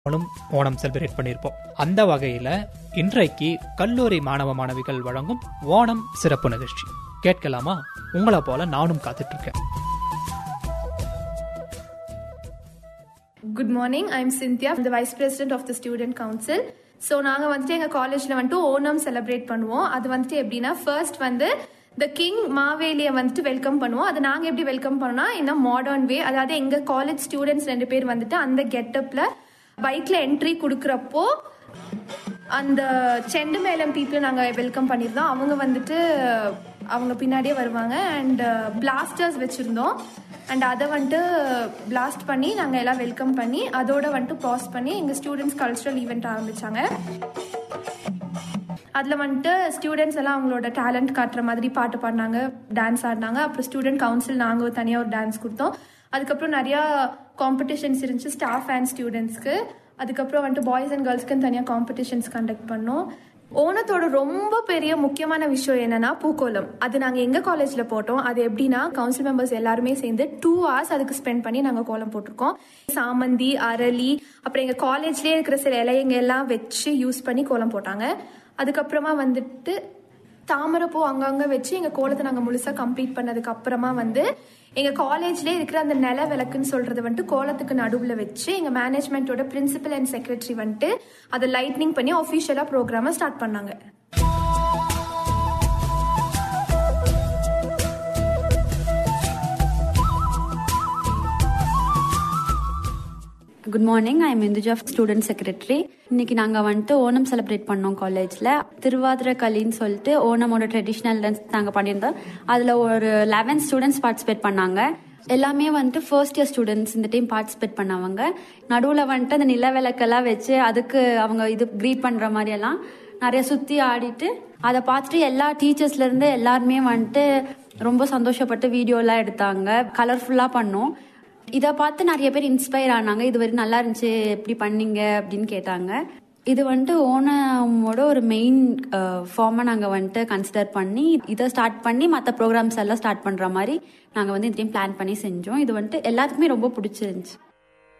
நம்மளும் ஓணம் செலிப்ரேட் பண்ணியிருப்போம் அந்த வகையில இன்றைக்கு கல்லூரி மாணவ மாணவிகள் வழங்கும் ஓணம் சிறப்பு நிகழ்ச்சி கேட்கலாமா உங்களை போல நானும் காத்துட்டு இருக்கேன் good morning I am Cynthia the vice president of the student council so நாங்கள் வந்துட்டு எங்கள் காலேஜில் வந்துட்டு ஓணம் செலிப்ரேட் பண்ணுவோம் அது வந்துட்டு எப்படின்னா ஃபர்ஸ்ட் வந்து த கிங் மாவேலியை வந்துட்டு வெல்கம் பண்ணுவோம் அது நாங்கள் எப்படி வெல்கம் பண்ணோம்னா இந்த மாடர்ன் வே அதாவது எங்கள் காலேஜ் ஸ்டூடெண்ட்ஸ் ரெண்டு பேர் வந்துட்டு அந்த கெட்டப்பில் பைக்கில் என்ட்ரி கொடுக்குறப்போ அந்த செண்டு மேலம் பீப்புளை நாங்கள் வெல்கம் பண்ணியிருந்தோம் அவங்க வந்துட்டு அவங்க பின்னாடியே வருவாங்க அண்ட் பிளாஸ்டர்ஸ் வச்சுருந்தோம் அண்ட் அதை வந்துட்டு பிளாஸ்ட் பண்ணி நாங்கள் எல்லாம் வெல்கம் பண்ணி அதோட வந்துட்டு பாஸ் பண்ணி எங்கள் ஸ்டூடெண்ட்ஸ் கல்ச்சுரல் ஈவெண்ட் ஆரம்பித்தாங்க அதில் வந்துட்டு ஸ்டூடெண்ட்ஸ் எல்லாம் அவங்களோட டேலண்ட் காட்டுற மாதிரி பாட்டு பாடினாங்க டான்ஸ் ஆடினாங்க அப்புறம் ஸ்டூடெண்ட் கவுன்சில் நாங்கள் தனியாக ஒரு டான்ஸ் கொடுத்தோம் அதுக்கப்புறம் நிறையா காம்படிஷன்ஸ் இருந்துச்சு ஸ்டாஃப் அண்ட் ஸ்டூடெண்ட்ஸ்க்கு அதுக்கப்புறம் வந்துட்டு பாய்ஸ் அண்ட் கேர்ள்ஸ்க்குன்னு தனியாக காம்படிஷன்ஸ் கண்டக்ட் பண்ணோம் ஓணத்தோட ரொம்ப பெரிய முக்கியமான விஷயம் என்னன்னா பூக்கோலம் அது நாங்கள் எங்கள் காலேஜில் போட்டோம் அது எப்படின்னா கவுன்சில் மெம்பர்ஸ் எல்லாருமே சேர்ந்து டூ ஹவர்ஸ் அதுக்கு ஸ்பெண்ட் பண்ணி நாங்கள் கோலம் போட்டிருக்கோம் சாமந்தி அரளி அப்புறம் எங்கள் காலேஜ்லேயே இருக்கிற சில இலையங்க எல்லாம் வச்சு யூஸ் பண்ணி கோலம் போட்டாங்க அதுக்கப்புறமா வந்துட்டு தாமரைப்பூ அங்கங்கே வச்சு எங்கள் கோலத்தை நாங்கள் முழுசாக கம்ப்ளீட் பண்ணதுக்கு அப்புறமா வந்து எங்கள் காலேஜ்லேயே இருக்கிற அந்த நில விளக்குன்னு சொல்கிறது வந்துட்டு கோலத்துக்கு நடுவில் வச்சு எங்கள் மேனேஜ்மெண்ட்டோட பிரின்சிபல் அண்ட் செக்ரட்டரி வந்துட்டு அதை லைட்னிங் பண்ணி ஒஃபிஷியலாக ப்ரோக்ராமை ஸ்டார்ட் பண்ணாங்க good morning I am Indhuja student secretary இன்னைக்கு நாங்கள் வந்துட்டு ஓணம் செலிப்ரேட் பண்ணோம் காலேஜில் திருவாதிரை களின்னு சொல்லிட்டு ஓணமோட ட்ரெடிஷ்னல் டான்ஸ் நாங்கள் பண்ணியிருந்தோம் அதில் ஒரு லெவன் ஸ்டூடெண்ட்ஸ் பார்ட்டிசிபேட் பண்ணாங்க எல்லாமே வந்துட்டு ஃபர்ஸ்ட் இயர் ஸ்டூடெண்ட்ஸ் இந்த டைம் பார்ட்டிசிபேட் பண்ணவங்க நடுவில் வந்துட்டு அந்த நில விளக்கெல்லாம் வச்சு அதுக்கு அவங்க இது க்ரீட் பண்ணுற மாதிரி எல்லாம் நிறைய சுற்றி ஆடிட்டு அதை பார்த்துட்டு எல்லா டீச்சர்ஸ்லேருந்து எல்லாருமே வந்துட்டு ரொம்ப சந்தோஷப்பட்டு வீடியோலாம் எடுத்தாங்க கலர்ஃபுல்லாக பண்ணோம் இதை பார்த்து நிறைய பேர் இன்ஸ்பயர் ஆனாங்க இது வரைக்கும் நல்லா இருந்துச்சு எப்படி பண்ணீங்க அப்படின்னு கேட்டாங்க இது வந்துட்டு ஓணமோட ஒரு மெயின் ஃபார்மை நாங்கள் வந்துட்டு கன்சிடர் பண்ணி இதை ஸ்டார்ட் பண்ணி மற்ற ப்ரோக்ராம்ஸ் எல்லாம் ஸ்டார்ட் பண்ணுற மாதிரி நாங்கள் வந்து இந்த டைம் பிளான் பண்ணி செஞ்சோம் இது வந்துட்டு எல்லாத்துக்குமே ரொம்ப பிடிச்சிருந்துச்சு